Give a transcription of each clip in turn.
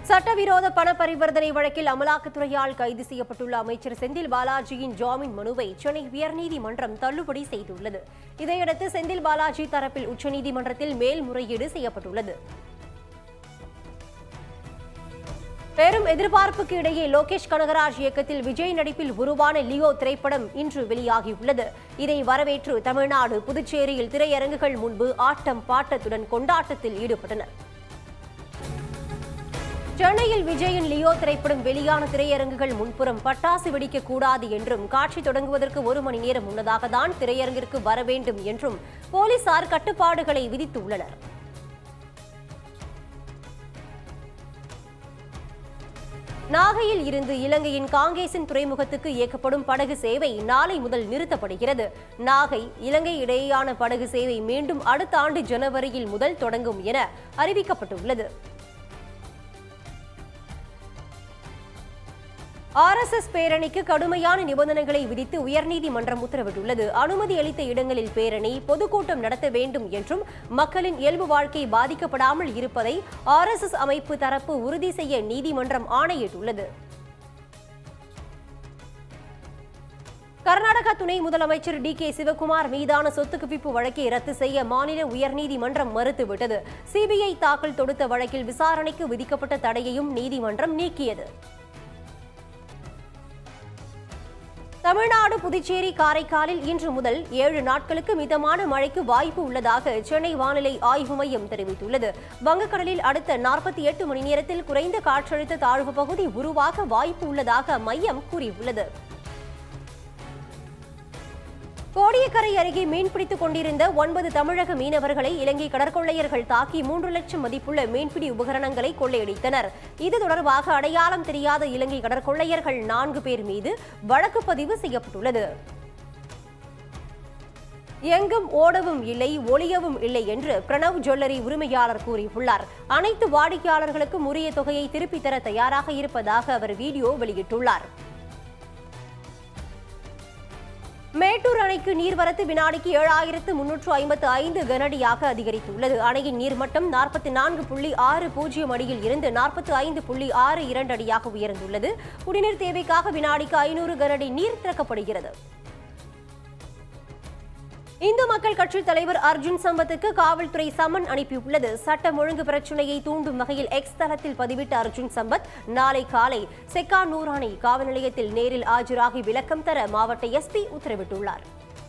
சட்டவிரோத பண பரிவர்த்தனை வழக்கில் அமலாக்கத்துறையால் கைது செய்யப்பட்டுள்ள அமைச்சர் செந்தில் பாலாஜியின் ஜாமீன் மனுவை சென்னை உயர்நீதிமன்றம் தள்ளுபடி செய்துள்ளது இதையடுத்து செந்தில் பாலாஜி தரப்பில் உச்சநீதிமன்றத்தில் மேல்முறையீடு செய்யப்பட்டுள்ளது பெரும் எதிர்பார்ப்புக்கு இடையே லோகேஷ் கனகராஜ் இயக்கத்தில் விஜய் நடிப்பில் உருவான லியோ திரைப்படம் இன்று வெளியாகியுள்ளது இதை வரவேற்று தமிழ்நாடு புதுச்சேரியில் திரையரங்குகள் முன்பு ஆட்டம் பாட்டத்துடன் கொண்டாட்டத்தில் ஈடுபட்டனர் சென்னையில் விஜயின் லியோ திரைப்படம் வெளியான திரையரங்குகள் முன்புறம் பட்டாசு வெடிக்க கூடாது என்றும் காட்சி தொடங்குவதற்கு ஒரு மணி நேரம் முன்னதாக தான் திரையரங்கிற்கு வர வேண்டும் என்றும் போலீசார் கட்டுப்பாடுகளை விதித்துள்ளனர் நாகையில் இருந்து இலங்கையின் காங்கேசன் துறைமுகத்துக்கு இயக்கப்படும் படகு சேவை நாளை முதல் நிறுத்தப்படுகிறது நாகை இலங்கை இடையேயான படகு சேவை மீண்டும் அடுத்த ஆண்டு ஜனவரியில் முதல் தொடங்கும் என அறிவிக்கப்பட்டுள்ளது ஆர்எஸ்எஸ் பேரணிக்கு கடுமையான நிபந்தனைகளை விதித்து உயர்நீதிமன்றம் உத்தரவிட்டுள்ளது அனுமதி அளித்த இடங்களில் பேரணி பொதுக்கூட்டம் நடத்த வேண்டும் என்றும் மக்களின் இயல்பு வாழ்க்கை பாதிக்கப்படாமல் இருப்பதை ஆர்எஸ்எஸ் அமைப்பு தரப்பு உறுதி செய்ய நீதிமன்றம் ஆணையிட்டுள்ளது கர்நாடக துணை முதலமைச்சர் டி கே சிவகுமார் மீதான சொத்து குவிப்பு வழக்கை ரத்து செய்ய மாநில உயர்நீதிமன்றம் மறுத்துவிட்டது சிபிஐ தாக்கல் தொடுத்த வழக்கில் விசாரணைக்கு விதிக்கப்பட்ட தடையையும் நீதிமன்றம் நீக்கியது தமிழ்நாடு புதுச்சேரி காரைக்காலில் இன்று முதல் ஏழு நாட்களுக்கு மிதமான மழைக்கு வாய்ப்பு உள்ளதாக சென்னை வானிலை ஆய்வு மையம் தெரிவித்துள்ளது வங்கக்கடலில் அடுத்த நாற்பத்தி எட்டு மணி நேரத்தில் குறைந்த காற்றழுத்த தாழ்வு பகுதி உருவாக வாய்ப்பு உள்ளதாக மையம் கூறியுள்ளது கோடியக்கரை அருகே மீன்பிடித்துக் கொண்டிருந்த ஒன்பது தமிழக மீனவர்களை இலங்கை கடற்கொள்ளையர்கள் தாக்கி மூன்று லட்சம் மதிப்புள்ள மீன்பிடி உபகரணங்களை கொள்ளையடித்தனர் இது தொடர்பாக அடையாளம் தெரியாத இலங்கை கடற்கொள்ளையர்கள் நான்கு பேர் மீது வழக்கு பதிவு செய்யப்பட்டுள்ளது எங்கும் ஓடவும் இல்லை ஒளியவும் இல்லை என்று பிரணவ் ஜுவல்லரி உரிமையாளர் கூறியுள்ளார் அனைத்து வாடிக்கையாளர்களுக்கும் உரிய தொகையை திருப்பித் தர தயாராக இருப்பதாக அவர் வீடியோ வெளியிட்டுள்ளார் மேட்டூர் அணைக்கு நீர்வரத்து வினாடிக்கு ஏழாயிரத்து முன்னூற்று ஐம்பத்து ஐந்து கனஅடியாக அதிகரித்துள்ளது அணையின் நீர்மட்டம் நாற்பத்தி நான்கு புள்ளி ஆறு பூஜ்ஜியம் அடியில் இருந்து நாற்பத்தி ஐந்து புள்ளி ஆறு இரண்டு அடியாக உயர்ந்துள்ளது குடிநீர் தேவைக்காக வினாடிக்கு ஐநூறு கனஅடி நீர் திறக்கப்படுகிறது இந்து மக்கள் கட்சி தலைவர் அர்ஜுன் சம்பத்துக்கு காவல்துறை சம்மன் அனுப்பியுள்ளது சட்டம் ஒழுங்கு பிரச்சனையை தூண்டும் வகையில் எக்ஸ் தளத்தில் பதிவிட்ட அர்ஜுன் சம்பத் நாளை காலை செக்கா நூராணி காவல் நிலையத்தில் நேரில் ஆஜராகி விளக்கம் தர மாவட்ட எஸ்பி உத்தரவிட்டுள்ளார்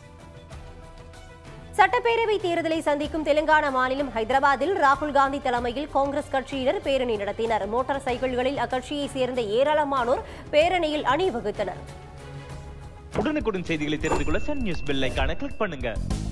சட்டப்பேரவை தேர்தலை சந்திக்கும் தெலுங்கானா மாநிலம் ஹைதராபாத்தில் ராகுல் காந்தி தலைமையில் காங்கிரஸ் கட்சியினர் பேரணி நடத்தினர் மோட்டார் சைக்கிள்களில் அக்கட்சியைச் சேர்ந்த ஏராளமானோர் பேரணியில் அணிவகுத்தனர் உடனுக்குடன் செய்திகளை தெரிந்து கொள்ள சன் நியூஸ் பெல் ஐகானை கிளிக் பண்ணுங்க